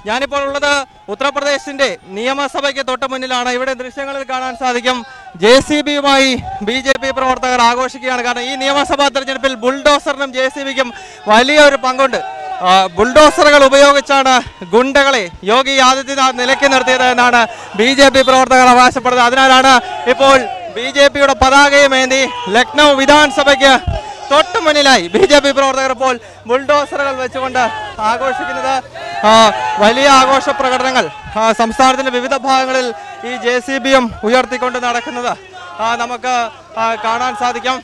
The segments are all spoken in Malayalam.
ഞാനിപ്പോൾ ഉള്ളത് ഉത്തർപ്രദേശിന്റെ നിയമസഭയ്ക്ക് തൊട്ട് മുന്നിലാണ് ഇവിടെ ദൃശ്യങ്ങളിൽ കാണാൻ സാധിക്കും ജെ സി ബിയുമായി ബി ജെ പി പ്രവർത്തകർ ആഘോഷിക്കുകയാണ് കാരണം ഈ നിയമസഭാ തെരഞ്ഞെടുപ്പിൽ ബുൾഡോസറിനും ജെ സി ബിക്കും വലിയൊരു പങ്കുണ്ട് ആ, ബുൾഡോസറുകൾ ഉപയോഗിച്ചാണ് ഗുണ്ടകളെ യോഗി ആദിത്യനാഥ് നിലയ്ക്ക് നിർത്തിയത് എന്നാണ് ബി ജെ പി പ്രവർത്തകർ അവകാശപ്പെടുന്നത് അതിനാലാണ് ഇപ്പോൾ ബി ജെ പിയുടെ പതാകയുമേന്തി ലക്നൗ വിധാൻസഭയ്ക്ക് തൊട്ട് മുന്നിലായി ബി ജെ പി പ്രവർത്തകർ ഇപ്പോൾ ബുൾഡോസറുകൾ വെച്ചുകൊണ്ട് ആഘോഷിക്കുന്നത് ആ, വലിയ ആഘോഷ പ്രകടനങ്ങൾ ആ, സംസ്ഥാനത്തിന്റെ വിവിധ ഭാഗങ്ങളിൽ ഈ ജെ സി ബിയും ഉയർത്തിക്കൊണ്ട് നടക്കുന്നത് ആ, നമുക്ക് ആ, കാണാൻ സാധിക്കും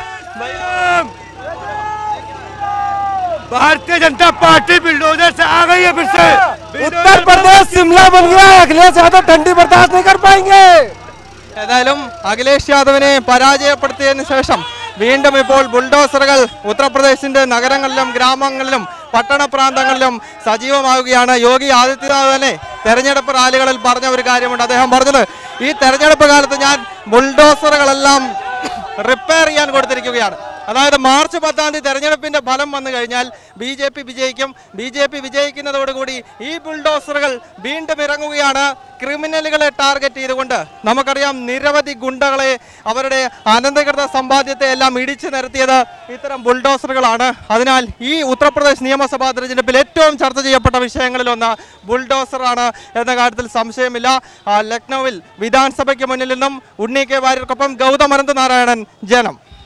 भारतीय जनता पार्टी बिल्डोजर से आ गई है फिर से उत्तर प्रदेश शिमला बन गया अखिलेश यादव ठंडी बर्दाश्त नहीं कर पाएंगे ഏതായാലും അഖിലേഷ് യാദവിനെ പരാജയപ്പെടുത്തിയതിനു ശേഷം വീണ്ടും ഇപ്പോൾ ബുൾഡോസറുകൾ ഉത്തർപ്രദേശിന്റെ നഗരങ്ങളിലും ഗ്രാമങ്ങളിലും പട്ടണ പ്രാന്തങ്ങളിലും സജീവമാവുകയാണ് യോഗി ആദിത്യനാഥ് തന്നെ തെരഞ്ഞെടുപ്പ് റാലികളിൽ പറഞ്ഞ ഒരു കാര്യമുണ്ട് അദ്ദേഹം പറഞ്ഞത് ഈ തെരഞ്ഞെടുപ്പ് കാലത്ത് ഞാൻ ബുൾഡോസറുകളെല്ലാം റിപ്പയർ ചെയ്യാൻ കൊടുത്തിരിക്കുകയാണ് അതായത് മാർച്ച് പത്താം തീയതി തെരഞ്ഞെടുപ്പിന്റെ ഫലം വന്നു കഴിഞ്ഞാൽ ബി ജെ പി വിജയിക്കും ബി ജെ പി വിജയിക്കുന്നതോടുകൂടി ഈ ബുൾഡോസറുകൾ വീണ്ടും ഇറങ്ങുകയാണ് ക്രിമിനലുകളെ ടാർഗറ്റ് ചെയ്തുകൊണ്ട് നമുക്കറിയാം നിരവധി ഗുണ്ടകളെ അവരുടെ അനധികൃത സമ്പാദ്യത്തെ എല്ലാം ഇടിച്ചു നിരത്തിയത് ഇത്തരം ബുൾഡോസറുകളാണ് അതിനാൽ ഈ ഉത്തർപ്രദേശ് നിയമസഭാ തെരഞ്ഞെടുപ്പിൽ ഏറ്റവും ചർച്ച ചെയ്യപ്പെട്ട വിഷയങ്ങളിലൊന്ന് ബുൾഡോസറാണ് എന്ന കാര്യത്തിൽ സംശയമില്ല ആ, ലക്നൌവിൽ വിധാൻസഭയ്ക്ക് മുന്നിൽ നിന്നും ഉണ്ണി കെ വാര്യർക്കൊപ്പം ഗൗതം അനന്തനാരായണൻ ജനം